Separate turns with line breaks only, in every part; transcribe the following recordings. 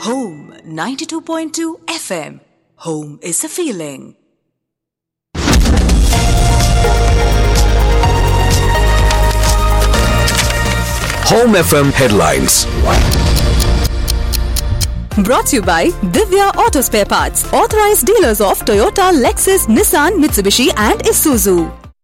Home 92.2 FM. Home is a feeling.
Home FM headlines.
Brought to you by Divya Auto Spare Parts, authorized dealers of Toyota, Lexus, Nissan, Mitsubishi, and Isuzu.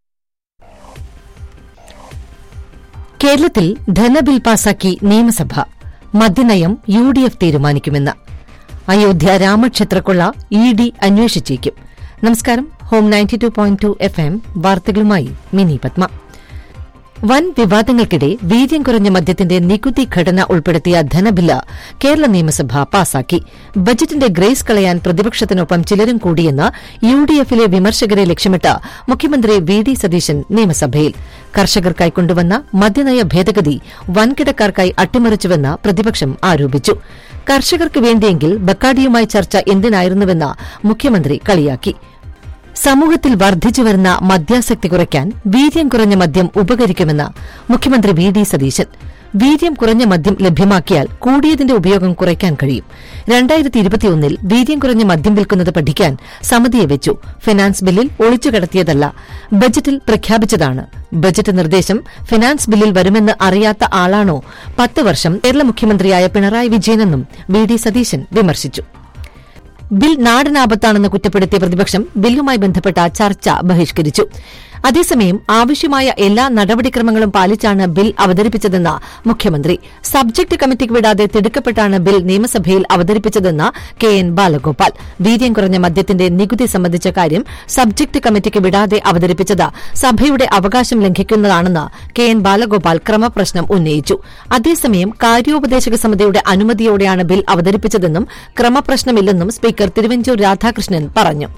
കേരളത്തിൽ ധനബിൽ പാസാക്കി നിയമസഭ മദ്യനയം U D F തീരുമാനിക്കുമെന്ന് അയോധ്യ രാമക്ഷേത്രക്കൊള്ള E D അന്വേഷിച്ചേക്കും നമസ്കാരം home ninety two point two F M വാർത്തകളുമായി മിനി പത്മ വൻ വിവാദങ്ങൾക്കിടെ വീര്യം കുറഞ്ഞ മദ്യത്തിന്റെ നികുതി ഘടന ഉൾപ്പെടുത്തിയ ധനബില്ല് കേരള നിയമസഭ പാസാക്കി ബജറ്റിന്റെ ഗ്രേസ് കളയാൻ പ്രതിപക്ഷത്തിനൊപ്പം ചിലരും കൂടിയെന്ന് യു ഡി എഫിലെ വിമർശകരെ ലക്ഷ്യമിട്ട് മുഖ്യമന്ത്രി വി ഡി സതീശൻ നിയമസഭയിൽ കർഷകർക്കായി കൊണ്ടുവന്ന മദ്യനയ ഭേദഗതി വൻകിടക്കാർക്കായി അട്ടിമറിച്ചുവെന്ന് പ്രതിപക്ഷം ആരോപിച്ചു കർഷകർക്ക് വേണ്ടിയെങ്കിൽ ബക്കാഡിയുമായി ചർച്ച എന്തിനായിരുന്നുവെന്ന് മുഖ്യമന്ത്രി കളിയാക്കി സമൂഹത്തിൽ വർദ്ധിച്ചുവരുന്ന മദ്യാസക്തി കുറയ്ക്കാൻ വീര്യം കുറഞ്ഞ മദ്യം ഉപകരിക്കുമെന്ന് മുഖ്യമന്ത്രി വി ഡി സതീശൻ വീര്യം കുറഞ്ഞ മദ്യം ലഭ്യമാക്കിയാൽ കൂടിയതിന്റെ ഉപയോഗം കുറയ്ക്കാൻ കഴിയും രണ്ടായിരത്തി ഇരുപത്തിയൊന്നിൽ വീര്യം കുറഞ്ഞ മദ്യം വിൽക്കുന്നത് പഠിക്കാൻ സമിതിയെ വെച്ചു ഫിനാൻസ് ബില്ലിൽ ഒളിച്ചുകടത്തിയതല്ല ബജറ്റിൽ പ്രഖ്യാപിച്ചതാണ് ബജറ്റ് നിർദ്ദേശം ഫിനാൻസ് ബില്ലിൽ വരുമെന്ന് അറിയാത്ത ആളാണോ പത്ത് വർഷം കേരള മുഖ്യമന്ത്രിയായ പിണറായി വിജയനെന്നും വി ഡി സതീശൻ വിമർശിച്ചു ബിൽ നാടിനാപത്താണെന്ന് കുറ്റപ്പെടുത്തിയ പ്രതിപക്ഷം ബില്ലുമായി ബന്ധപ്പെട്ട ചർച്ച ബഹിഷ്കരിച്ചു അതേസമയം ആവശ്യമായ എല്ലാ നടപടിക്രമങ്ങളും പാലിച്ചാണ് ബിൽ അവതരിപ്പിച്ചതെന്ന് മുഖ്യമന്ത്രി സബ്ജക്ട് കമ്മിറ്റിക്ക് വിടാതെ തിടുക്കപ്പെട്ടാണ് ബിൽ നിയമസഭയിൽ അവതരിപ്പിച്ചതെന്ന് കെ എൻ ബാലഗോപാൽ വീര്യം കുറഞ്ഞ മദ്യത്തിന്റെ നികുതി സംബന്ധിച്ച കാര്യം സബ്ജക്ട് കമ്മിറ്റിക്ക് വിടാതെ അവതരിപ്പിച്ചത് സഭയുടെ അവകാശം ലംഘിക്കുന്നതാണെന്ന് കെ എൻ ബാലഗോപാൽ ക്രമപ്രശ്നം ഉന്നയിച്ചു അതേസമയം കാര്യോപദേശക സമിതിയുടെ അനുമതിയോടെയാണ് ബിൽ അവതരിപ്പിച്ചതെന്നും ക്രമപ്രശ്നമില്ലെന്നും സ്പീക്കർ തിരുവഞ്ചൂർ രാധാകൃഷ്ണൻ പറഞ്ഞു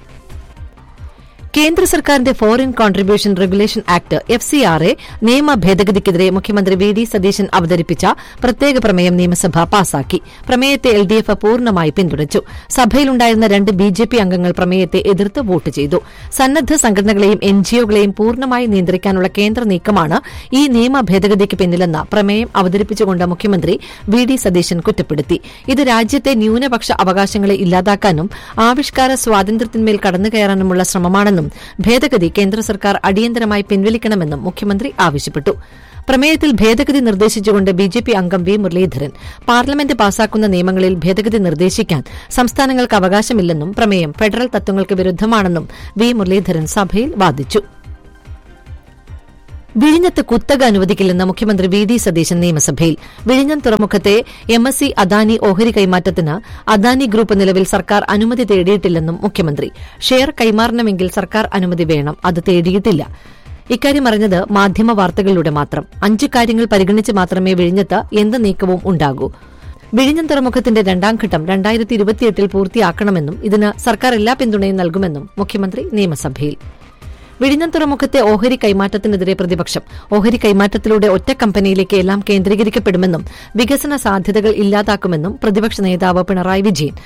കേന്ദ്ര സർക്കാരിന്റെ foreign contribution regulation act F C R A നിയമ ഭേദഗതിക്കെതിരെ മുഖ്യമന്ത്രി വി ഡി സതീശൻ അവതരിപ്പിച്ച പ്രത്യേക പ്രമേയം നിയമസഭ പാസാക്കി പ്രമേയത്തെ എൽ ഡി എഫ് പൂർണ്ണമായി പിന്തുണച്ചു സഭയിലുണ്ടായിരുന്ന രണ്ട് ബി ജെ പി അംഗങ്ങൾ പ്രമേയത്തെ എതിർത്ത് വോട്ട് ചെയ്തു സന്നദ്ധ സംഘടനകളെയും എൻ ജിഒകളെയും പൂർണ്ണമായി നിയന്ത്രിക്കാനുള്ള കേന്ദ്ര നീക്കമാണ് ഈ നിയമ ഭേദഗതിക്ക് പിന്നിലെന്ന് പ്രമേയം അവതരിപ്പിച്ചുകൊണ്ട് മുഖ്യമന്ത്രി വി ഡി സതീശൻ കുറ്റപ്പെടുത്തി ഇത് രാജ്യത്തെ ന്യൂനപക്ഷ അവകാശങ്ങളെ ഇല്ലാതാക്കാനും ആവിഷ്കാര സ്വാതന്ത്ര്യത്തിന്മേൽ കടന്നുകയറാനുമുള്ള ശ്രമമാണെന്നും ഭേദഗതി കേന്ദ്ര സർക്കാർ അടിയന്തരമായി പിൻവലിക്കണമെന്നും മുഖ്യമന്ത്രി ആവശ്യപ്പെട്ടു പ്രമേയത്തിൽ ഭേദഗതി നിർദ്ദേശിച്ചുകൊണ്ട് ബി ജെ പി അംഗം വി മുരളീധരൻ പാർലമെന്റ് പാസാക്കുന്ന നിയമങ്ങളിൽ ഭേദഗതി നിർദ്ദേശിക്കാൻ സംസ്ഥാനങ്ങൾക്ക് അവകാശമില്ലെന്നും പ്രമേയം ഫെഡറൽ തത്വങ്ങൾക്ക് വിരുദ്ധമാണെന്നും വി മുരളീധരൻ സഭയിൽ വാദിച്ചു വിഴിഞ്ഞത്ത് കുത്തക അനുവദിക്കില്ലെന്ന് മുഖ്യമന്ത്രി വി ഡി സതീശൻ നിയമസഭയിൽ വിഴിഞ്ഞം തുറമുഖത്തെ എം എസ് സി അദാനി ഓഹരി കൈമാറ്റത്തിന് അദാനി ഗ്രൂപ്പ് നിലവിൽ സർക്കാർ അനുമതി തേടിയിട്ടില്ലെന്നും മുഖ്യമന്ത്രി ഷെയർ കൈമാറണമെങ്കിൽ സർക്കാർ അനുമതി വേണം അത് തേടിയിട്ടില്ല ഇക്കാര്യം അറിഞ്ഞത് മാധ്യമ വാർത്തകളിലൂടെ മാത്രം അഞ്ച് കാര്യങ്ങൾ പരിഗണിച്ച് മാത്രമേ വിഴിഞ്ഞത്ത് എന്ത് നീക്കവും ഉണ്ടാകൂ വിഴിഞ്ഞം തുറമുഖത്തിന്റെ രണ്ടാം ഘട്ടം രണ്ടായിരത്തി ഇരുപത്തിയെട്ടിൽ പൂർത്തിയാക്കണമെന്നും ഇതിന് സർക്കാർ എല്ലാ പിന്തുണയും നൽകുമെന്നും മുഖ്യമന്ത്രി നിയമസഭയിൽ വിഴിഞ്ഞം തുറമുഖത്തെ ഓഹരി കൈമാറ്റത്തിനെതിരെ പ്രതിപക്ഷം ഓഹരി കൈമാറ്റത്തിലൂടെ ഒറ്റ കമ്പനിയിലേക്ക് എല്ലാം കേന്ദ്രീകരിക്കപ്പെടുമെന്നും വികസന സാധ്യതകൾ ഇല്ലാതാക്കുമെന്നും പ്രതിപക്ഷ നേതാവ് പിണറായി വിജയൻ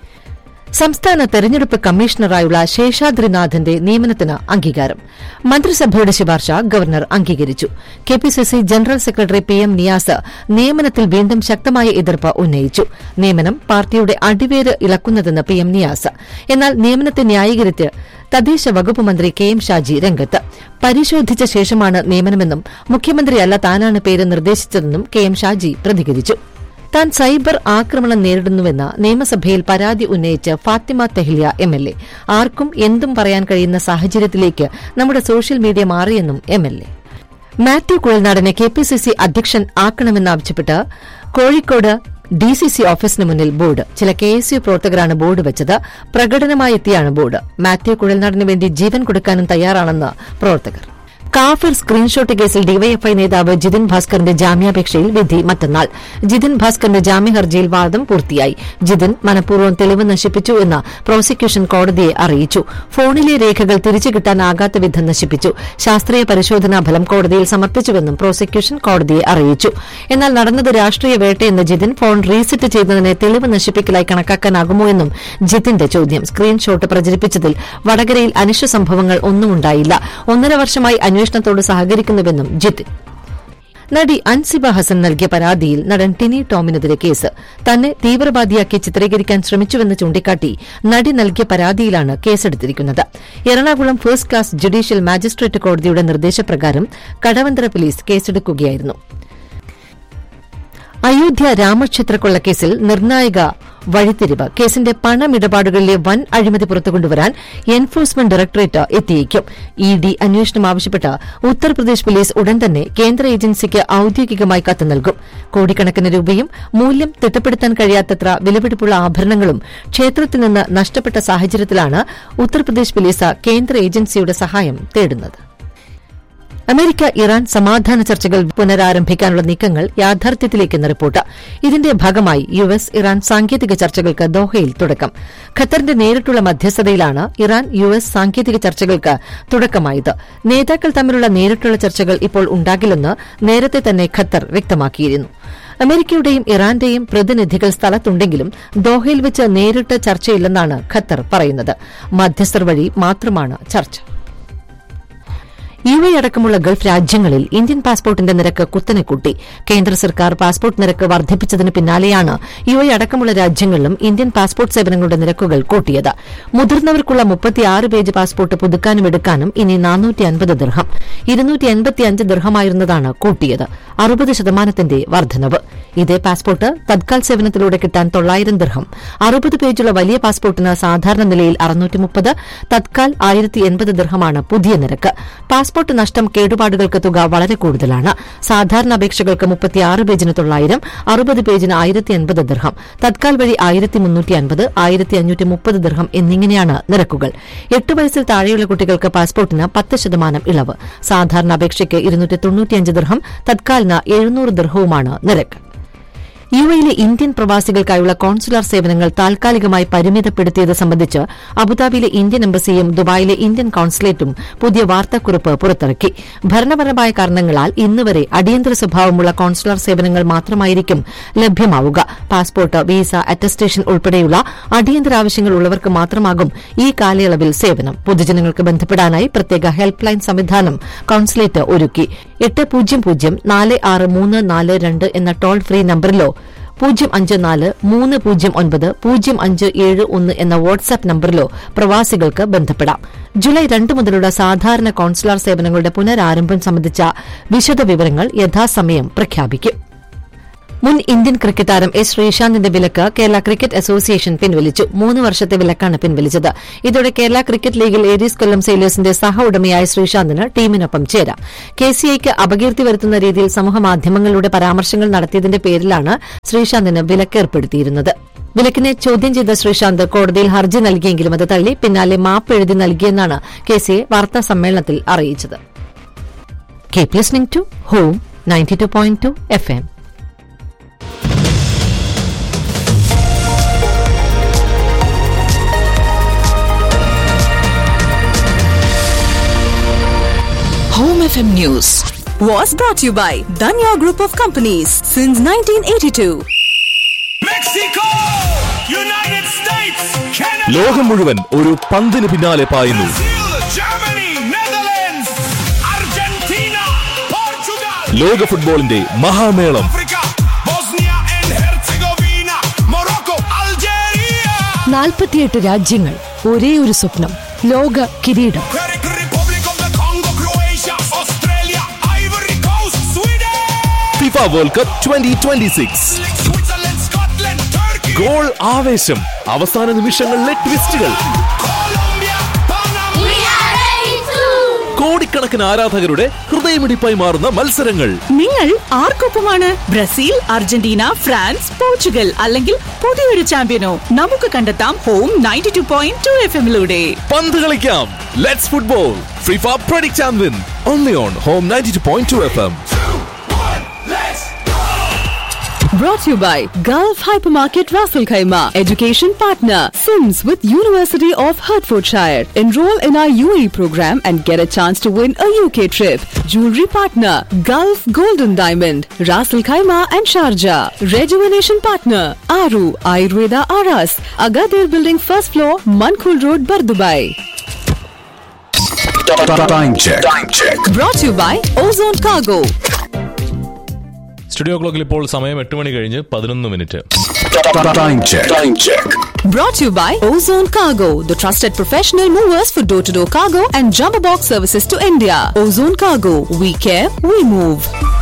സംസ്ഥാന തെരഞ്ഞെടുപ്പ് കമ്മീഷണറായുള്ള ശേഷാദ്രിനാഥന്റെ നിയമനത്തിന് അംഗീകാരം മന്ത്രിസഭയുടെ ശുപാർശ ഗവർണർ അംഗീകരിച്ചു KPCC general secretary P M Niyas നിയമനത്തിൽ വീണ്ടും ശക്തമായ എതിർപ്പ് ഉന്നയിച്ചു നിയമനം പാർട്ടിയുടെ അടിവേര് ഇളക്കുന്നതെന്ന് പി എം നിയാസ് എന്നാൽ നിയമനത്തെ ന്യായീകരിച്ച് തദ്ദേശ വകുപ്പ് മന്ത്രി കെ എം ഷാജി രംഗത്ത് പരിശോധിച്ച ശേഷമാണ് നിയമനമെന്നും മുഖ്യമന്ത്രിയല്ല താനാണ് പേര് നിർദ്ദേശിച്ചതെന്നും കെ എം ഷാജി പ്രതികരിച്ചു താൻ സൈബർ ആക്രമണം നേരിടുന്നുവെന്ന് നിയമസഭയിൽ പരാതി ഉന്നയിച്ച് Fathima Thahiliya M L A ആർക്കും എന്തും പറയാൻ കഴിയുന്ന സാഹചര്യത്തിലേക്ക് നമ്മുടെ സോഷ്യൽ മീഡിയ മാറിയെന്നും എം എൽ എ മാത്യു കുഴൽനാടനെ കെ പി സി സി അധ്യക്ഷൻ ആക്കണമെന്നാവശ്യപ്പെട്ട് കോഴിക്കോട് ഡി സി സി ഓഫീസിന് മുന്നിൽ ബോർഡ് ചില കെ എസ് യു പ്രവർത്തകരാണ് ബോർഡ് വെച്ചത് പ്രകടനമായി എത്തിയാണ് ബോർഡ് മാത്യു കുഴൽനാടിന് വേണ്ടി ജീവൻ കൊടുക്കാനും തയ്യാറാണെന്ന് പ്രവർത്തകർ കാഫിർ സ്ക്രീൻഷോട്ട് കേസിൽ ഡിവൈഎഫ്ഐ നേതാവ് ജിതിൻ ഭാസ്കറിന്റെ ജാമ്യാപേക്ഷയിൽ വിധി മറ്റന്നാൾ ജിതിൻ ഭാസ്കറിന്റെ ജാമ്യ ഹർജിയിൽ വാദം പൂർത്തിയായി ജിതിൻ മനഃപൂർവ്വം തെളിവ് നശിപ്പിച്ചു എന്ന് പ്രോസിക്യൂഷൻ കോടതിയെ അറിയിച്ചു ഫോണിലെ രേഖകൾ തിരിച്ചു കിട്ടാനാകാത്ത വിധം നശിപ്പിച്ചു ശാസ്ത്രീയ പരിശോധനാ ഫലം കോടതിയിൽ സമർപ്പിച്ചുവെന്നും പ്രോസിക്യൂഷൻ കോടതിയെ അറിയിച്ചു എന്നാൽ നടന്നത് രാഷ്ട്രീയ വേട്ടയെന്ന് ജിതിൻ ഫോൺ റീസെറ്റ് ചെയ്തതിനെ തെളിവ് നശിപ്പിക്കലായി കണക്കാക്കാനാകുമോ എന്നും ജിതിന്റെ ചോദ്യം സ്ക്രീൻഷോട്ട് പ്രചരിപ്പിച്ചതിൽ വടകരയിൽ അനിഷ്ട സംഭവങ്ങൾ ഒന്നും ഉണ്ടായില്ല ഒന്നര വർഷമായി അന്വേഷണത്തോട് സഹകരിക്കുന്നുവെന്നും ജിതിൻ നടി അൻസിബ ഹസൻ നൽകിയ പരാതിയിൽ നടൻ ടിനി ടോമിനെതിരെ കേസ് തന്നെ തീവ്രവാദിയാക്കി ചിത്രീകരിക്കാൻ ശ്രമിച്ചുവെന്ന് ചൂണ്ടിക്കാട്ടി നടി നൽകിയ പരാതിയിലാണ് കേസെടുത്തിരിക്കുന്നത് Ernakulam first class judicial magistrate കോടതിയുടെ നിർദ്ദേശപ്രകാരം കടവന്തര പോലീസ് കേസെടുക്കുകയായിരുന്നു അയോധ്യ രാമക്ഷേത്ര കൊള്ളക്കേസിൽ നിർണായക വഴിത്തിരിവ് കേസിന്റെ പണമിടപാടുകളിലെ വൻ അഴിമതി പുറത്തുകൊണ്ടുവരാൻ എൻഫോഴ്സ്മെന്റ് ഡയറക്ടറേറ്റ് എത്തിയേക്കും ഇ ഡി അന്വേഷണം ആവശ്യപ്പെട്ട് ഉത്തർപ്രദേശ് പോലീസ് ഉടൻ തന്നെ കേന്ദ്ര ഏജൻസിക്ക് ഔദ്യോഗികമായി കത്ത് നൽകും കോടിക്കണക്കിന് രൂപയും മൂല്യം തിട്ടപ്പെടുത്താൻ കഴിയാത്തത്ര വിലപിടിപ്പുള്ള ആഭരണങ്ങളും ക്ഷേത്രത്തിൽ നിന്ന് നഷ്ടപ്പെട്ട സാഹചര്യത്തിലാണ് ഉത്തർപ്രദേശ് പോലീസ് കേന്ദ്ര ഏജൻസിയുടെ സഹായം തേടുന്നത് അമേരിക്ക ഇറാൻ സമാധാന ചർച്ചകൾ പുനരാരംഭിക്കാനുള്ള നീക്കങ്ങൾ യാഥാർത്ഥ്യത്തിലേക്കെന്ന് റിപ്പോർട്ട് ഇതിന്റെ ഭാഗമായി യു എസ് ഇറാൻ സാങ്കേതിക ചർച്ചകൾക്ക് ദോഹയിൽ തുടക്കം ഖത്തറിന്റെ നേരിട്ടുള്ള മധ്യസ്ഥതയിലാണ് ഇറാൻ യു എസ് സാങ്കേതിക ചർച്ചകൾക്ക് തുടക്കമായത് നേതാക്കൾ തമ്മിലുള്ള നേരിട്ടുള്ള ചർച്ചകൾ ഇപ്പോൾ ഉണ്ടാകില്ലെന്ന് നേരത്തെ തന്നെ ഖത്തർ വ്യക്തമാക്കിയിരുന്നു അമേരിക്കയുടെയും ഇറാന്റെയും പ്രതിനിധികൾ സ്ഥലത്തുണ്ടെങ്കിലും ദോഹയിൽ വെച്ച് നേരിട്ട് ചർച്ചയില്ലെന്നാണ് ഖത്തർ പറയുന്നത് മധ്യസ്ഥർ വഴി മാത്രമാണ് ചർച്ച യു എ അടക്കമുള്ള ഗൾഫ് രാജ്യങ്ങളിൽ ഇന്ത്യൻ പാസ്പോർട്ടിന്റെ നിരക്ക് കുത്തനെ കൂട്ടി കേന്ദ്ര സർക്കാർ പാസ്പോർട്ട് നിരക്ക് വർദ്ധിപ്പിച്ചതിന് പിന്നാലെയാണ് യു എ അടക്കമുള്ള രാജ്യങ്ങളിലും ഇന്ത്യൻ പാസ്പോർട്ട് സേവനങ്ങളുടെ നിരക്കുകൾ കൂട്ടിയത് മുതിർന്നവർക്കുള്ള മുപ്പത്തിയാറ് പേജ് പാസ്പോർട്ട് പുതുക്കാനും എടുക്കാനും ഇനി നാനൂറ്റി അൻപത് ദിർഹം ഇരുന്നൂറ്റി എൺപത്തിയഞ്ച് ദിർഹമായിരുന്നതാണ് കൂട്ടിയത് അറുപത് ശതമാനത്തിന്റെ വർധനവ് ഇതേ പാസ്പോർട്ട് തത്കാൽ സേവനത്തിലൂടെ കിട്ടാൻ തൊള്ളായിരം ദിർഹം അറുപത് പേജുള്ള വലിയ പാസ്പോർട്ടിന് സാധാരണ നിലയിൽ അറുന്നൂറ്റി മുപ്പത് തത്കാൽ ആയിരത്തി എൺപത് ദിർഹമാണ് പുതിയ നിരക്ക് പാസ്പോർട്ട് നഷ്ടം കേടുപാടുകൾക്ക് തുക വളരെ കൂടുതലാണ് സാധാരണ അപേക്ഷകൾക്ക് മുപ്പത്തിയാറ് പേജിന് തൊള്ളായിരം അറുപത് പേജിന് ആയിരത്തി എൺപത് ദിർഹം തത്കാൽ വഴി ആയിരത്തി മുന്നൂറ്റി അൻപത് ആയിരത്തി അഞ്ഞൂറ്റി മുപ്പത് ദിർഹം എന്നിങ്ങനെയാണ് നിരക്കുകൾ എട്ട് വയസ്സിൽ താഴെയുള്ള കുട്ടികൾക്ക് പാസ്പോർട്ടിന് പത്ത് ശതമാനം ഇളവ് സാധാരണ അപേക്ഷയ്ക്ക് ഇരുന്നൂറ്റി തൊണ്ണൂറ്റിയഞ്ച് ദിർഹം തത്കാലിന് എഴുന്നൂറ് ദിർഹവുമാണ് നിരക്ക് യു എയിലെ ഇന്ത്യൻ പ്രവാസികൾക്കായുള്ള കോൺസുലർ സേവനങ്ങൾ താൽക്കാലികമായി പരിമിതപ്പെടുത്തിയത് സംബന്ധിച്ച് അബുദാബിയിലെ ഇന്ത്യൻ എംബസിയും ദുബായിലെ ഇന്ത്യൻ കോൺസുലേറ്റും പുതിയ വാർത്താക്കുറിപ്പ് പുറത്തിറക്കി ഭരണപരമായ കാരണങ്ങളാൽ ഇന്നുവരെ അടിയന്തര സ്വഭാവമുള്ള കോൺസുലർ സേവനങ്ങൾ മാത്രമായിരിക്കും ലഭ്യമാവുക പാസ്പോർട്ട് വീസ അറ്റസ്റ്റേഷൻ ഉൾപ്പെടെയുള്ള അടിയന്തര ആവശ്യങ്ങൾ ഉള്ളവർക്ക് മാത്രമാകും ഈ കാലയളവിൽ സേവനം പൊതുജനങ്ങൾക്ക് ബന്ധപ്പെടാനായി പ്രത്യേക ഹെൽപ്പ് ലൈൻ സംവിധാനം കോൺസുലേറ്റ് ഒരുക്കി എട്ട് പൂജ്യം പൂജ്യം നാല് ആറ് മൂന്ന് നാല് രണ്ട് എന്ന ടോൾ ഫ്രീ നമ്പറിലോ പൂജ്യം അഞ്ച് നാല് മൂന്ന് പൂജ്യം ഒൻപത് പൂജ്യം അഞ്ച് ഏഴ് ഒന്ന് എന്ന വാട്സാപ്പ് നമ്പറിലോ പ്രവാസികൾക്ക് ബന്ധപ്പെടാം ജൂലൈ രണ്ട് മുതലുള്ള സാധാരണ കോൺസുലർ സേവനങ്ങളുടെ പുനരാരംഭം സംബന്ധിച്ച വിശദ വിവരങ്ങൾ യഥാസമയം പ്രഖ്യാപിക്കും മുൻ ഇന്ത്യൻ ക്രിക്കറ്റ് താരം എസ് ശ്രീശാന്തിന്റെ വിലക്ക് കേരള ക്രിക്കറ്റ് അസോസിയേഷൻ പിൻവലിച്ചു മൂന്ന് വർഷത്തെ വിലക്കാണ് പിൻവലിച്ചത് ഇതോടെ കേരള ക്രിക്കറ്റ് ലീഗിൽ ഏരീസ് കൊല്ലം സെയിലേഴ്സിന്റെ സഹ ഉടമയായ ശ്രീശാന്തിന് ടീമിനൊപ്പം ചേരാം കെസിഐക്ക് അപകീർത്തി വരുത്തുന്ന രീതിയിൽ സമൂഹമാധ്യമങ്ങളിലൂടെ പരാമർശങ്ങൾ നടത്തിയതിന്റെ പേരിലാണ് ശ്രീശാന്തിന് വിലക്ക് ഏർപ്പെടുത്തിയിരുന്നത് വിലക്കിനെ ചോദ്യം ചെയ്ത ശ്രീശാന്ത് കോടതിയിൽ ഹർജി നൽകിയെങ്കിലും അത് തള്ളി പിന്നാലെ മാപ്പ് എഴുതി നൽകിയെന്നാണ് കെസിഐ വാർത്താ സമ്മേളനത്തിൽ അറിയിച്ചത് keep listening to home ninety two point two F M
Home FM News was brought to you by Danya Group of Companies since 1982.
Mexico! United States! Canada!
ലോകം മുഴുവൻ ഒരു പന്തിന് പിന്നാലെ പായുന്നു
Brazil! Germany! Netherlands! Argentina! Portugal!
ലോക ഫുട്ബോളിന്റെ മഹാമേളം
Africa! Bosnia and Herzegovina! Morocco! Algeria!
നാൽപ്പത്തിയെട്ട് രാജ്യങ്ങൾ ഒരേ ഒരു സ്വപ്നം ലോക കിരീടം
Czech Republic of the Congo! Croatia! Australia! Ivory Coast! Sweden!
FIFA world cup twenty twenty six
Switzerland! Scotland! Turkey!
ഗോൾ ആവേശം അവസാന നിമിഷങ്ങളിലെ ട്വിസ്റ്റുകൾ
Colombia! Panama!
കോടിക്കണക്കിന് ആരാധകരുടെ ഹൃദയമിടിപ്പായി മാറുന്ന മത്സരങ്ങൾ
നിങ്ങൾ ആർക്കൊപ്പമാണ് ബ്രസീൽ അർജന്റീന ഫ്രാൻസ് പോർച്ചുഗൽ അല്ലെങ്കിൽ പുതിയൊരു ചാമ്പ്യനോ നമുക്ക് കണ്ടെത്താം home ninety two point two F എമ്മിലൂടെ
പന്ത് കളിക്കാം let's football FIFA predict champion win only on home ninety two point two F M
Brought to you by Gulf Hypermarket Raffle Khaima, education partner, Sims with University of Hertfordshire. Enroll in our UAE program and get a chance to win a UK trip. Jewelry partner, Gulf Golden Diamond, Raffle Khaima and Sharjah. Rejuvenation partner, Aru Ayurveda Aras, Agadir Building first floor, Mankul Road, Bardubai.
Time check. Time check.
Brought to you by Ozone Cargo.
Studio ക്ലോക്കിൽ ഇപ്പോൾ സമയം എട്ട് മണി കഴിഞ്ഞ് പതിനൊന്ന് മിനിറ്റ്
Time check. Time check.
Brought to you by Ozone Cargo, the trusted professional movers for door to door cargo and jumbo box services to India. Ozone Cargo, we care, we move.